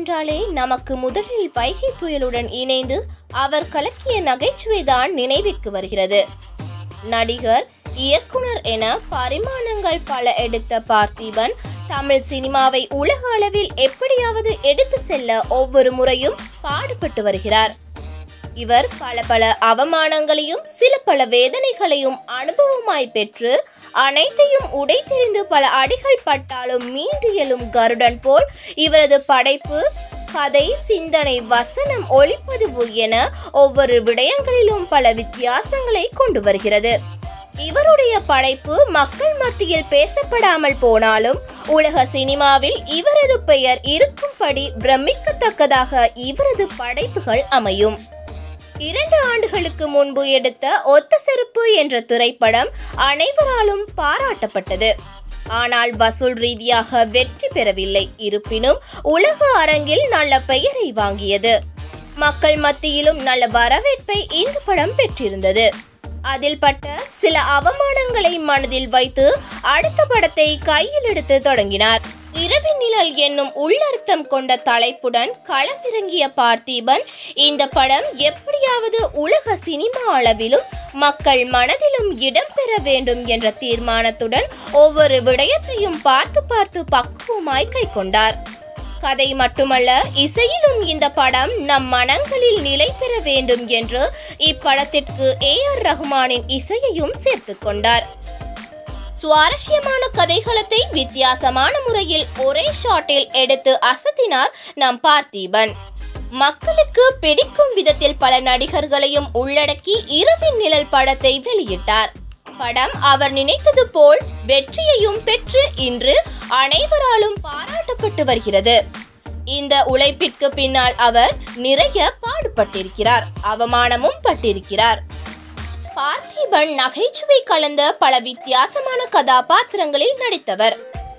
என்றாலே நமக்கு முதலில் வைகை புயலுடன் இணைந்து அவர் கலக்கிய நகைச்சுவைதான் நினைவிற்கு வருகிறது நடிகர் இயக்குனர் என பரிமாணங்கள் பல எடுத்த பார்த்திபன் தமிழ் சினிமாவை உலக அளவில் எப்படியாவது எடுத்து செல்ல ஒவ்வொரு முறையும் பாடுபட்டு வருகிறார் இவர் பல பல அவமானங்களையும் சில பல வேதனைகளையும் அனுபவமாய் பெற்று அனைத்தையும் உடைத்தெறிந்து பல அடிகள் பட்டாலும் மீண்டு எழும் கருடன் போல் இவரது படைப்பு கதை சிந்தனை வசனம் ஒளிப்பதிவு என ஒவ்வொரு விடயங்களிலும் பல வித்தியாசங்களை கொண்டு வருகிறது இவருடைய படைப்பு மக்கள் மத்தியில் பேசப்படாமல் போனாலும் உலக சினிமாவில் இவரது பெயர் இருக்கும்படி பிரமிக்கத்தக்கதாக இவரது படைப்புகள் அமையும் இரண்டு ஆண்டுகளுக்கு முன்பு எடுத்த ஒத்த செருப்பு என்ற திரைப்படம் அனைவராலும் பாராட்டப்பட்டது ஆனால் வசூல் ரீதியாக வெற்றி பெறவில்லை இருப்பினும் உலக அரங்கில் நல்ல பெயரை வாங்கியது மக்கள் மத்தியிலும் நல்ல வரவேற்பை இந்த படம் பெற்றிருந்தது அதில் பட்ட சில அவமானங்களை மனதில் வைத்து அடுத்த படத்தை கையில் எடுத்து தொடங்கினார் இரவின் நிழல் என்னும் உள்ளர்த்தம் கொண்ட தலைப்புடன் களமிறங்கிய பார்த்திபன் இந்த படம் எப்படியாவது உலக சினிமா அளவிலும் மக்கள் மனதிலும் இடம்பெற வேண்டும் என்ற தீர்மானத்துடன் ஒவ்வொரு விடயத்தையும் பார்த்து பார்த்து பக்குவமாய் கை கொண்டார் கதை மட்டுமல்ல இசையிலும் இந்த படம் நம் மனங்களில் நிலை பெற வேண்டும் என்று இப்படத்திற்கு ஏ ஆர் ரஹ்மானின் இசையையும் சேர்த்துக் கொண்டார் சுவாரஸ்யமான கதைகளத்தை வித்தியாசமான முறையில் ஒரே ஷாட்டில் எடுத்து அசத்தினார் நம் பார்த்திபன் மக்களுக்கு பிடிக்கும் விதத்தில் பல நடிகர்களையும் உள்ளடக்கி இரவின் நிழல் படத்தை வெளியிட்டார் படம் அவர் நினைத்தது போல் வெற்றியையும் பெற்று இன்று அனைவராலும் பாராட்டப்பட்டு வருகிறது இந்த உழைப்பிற்கு பின்னால் அவர் நிறைய பாடுபட்டிருக்கிறார் அவமானமும் பட்டிருக்கிறார் பார்த்திபன் நகைச்சுவை கலந்த பல வித்தியாசமான கதாபாத்திரங்களில் நடித்தவர்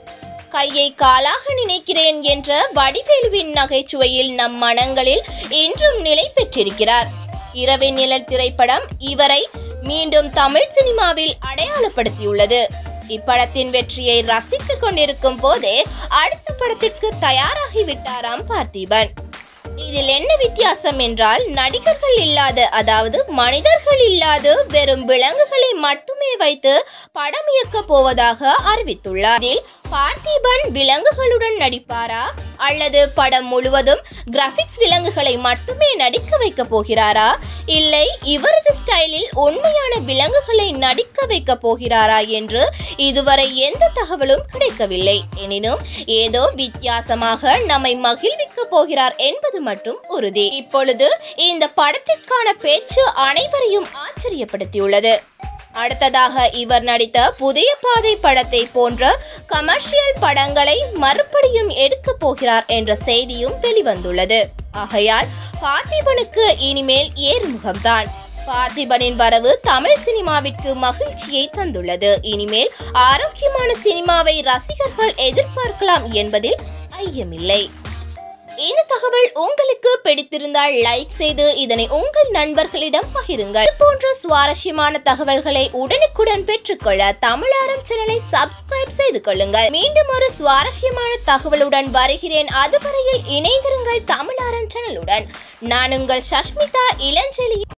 கையை காலாக நினைக்கிறேன் என்ற வடிவேலுவின் நகைச்சுவையில் நம் மனங்களில் இன்றும் நிலை பெற்றிருக்கிறார் இரவின் நிழல் திரைப்படம் இவரை மீண்டும் தமிழ் சினிமாவில் அடையாளப்படுத்தியுள்ளது இப்படத்தின் வெற்றியை ரசித்துக் கொண்டிருக்கும் போதே அடுத்த படத்திற்கு தயாராகி விட்டாராம் பார்த்திபன் இதில் என்ன வித்தியாசம் என்றால் நடிகர்கள் இல்லாத அதாவது மனிதர்கள் இல்லாத வெறும் விலங்குகளை மட்டுமே வைத்து படம் இயக்க போவதாக அறிவித்துள்ளார் இதில் பார்த்திபன் விலங்குகளுடன் நடிப்பாரா அல்லது படம் முழுவதும் கிராபிக்ஸ் விலங்குகளை மட்டுமே நடிக்க வைக்க போகிறாரா இல்லை இவரது ஸ்டைலில் உண்மையான விலங்குகளை நடிக்க வைக்க போகிறாரா என்று இதுவரை எந்த தகவலும் கிடைக்கவில்லை எனினும் ஏதோ வித்தியாசமாக நம்மை மகிழ்விக்க போகிறார் என்பது மட்டும் உறுதி இப்பொழுது இந்த படத்திற்கான பேச்சு அனைவரையும் ஆச்சரியப்படுத்தியுள்ளது அடுத்ததாக இவர் நடித்த புதிய பாதை படத்தை போன்ற கமர்ஷியல் படங்களை மறுபடியும் எடுக்க போகிறார் என்ற செய்தியும் வெளிவந்துள்ளது ஆகையால் பார்த்திபனுக்கு இனிமேல் ஏறுமுகம்தான் பார்த்திபனின் வரவு தமிழ் சினிமாவிற்கு மகிழ்ச்சியை தந்துள்ளது இனிமேல் ஆரோக்கியமான சினிமாவை ரசிகர்கள் எதிர்பார்க்கலாம் என்பதில் ஐயமில்லை இந்த தகவல் உங்களுக்கு பிடித்திருந்தால் லைக் செய்து இதனை உங்கள் நண்பர்களிடம் பகிருங்கள் இது போன்ற சுவாரஸ்யமான தகவல்களை உடனுக்குடன் பெற்றுக்கொள்ள தமிழாரம் சேனலை சப்ஸ்கிரைப் செய்து கொள்ளுங்கள் மீண்டும் ஒரு சுவாரஸ்யமான தகவலுடன் வருகிறேன் அதுவரையில் இணைந்திருங்கள் தமிழாரம் சேனலுடன் நான் உங்கள் சஷ்மிதா இளஞ்செலி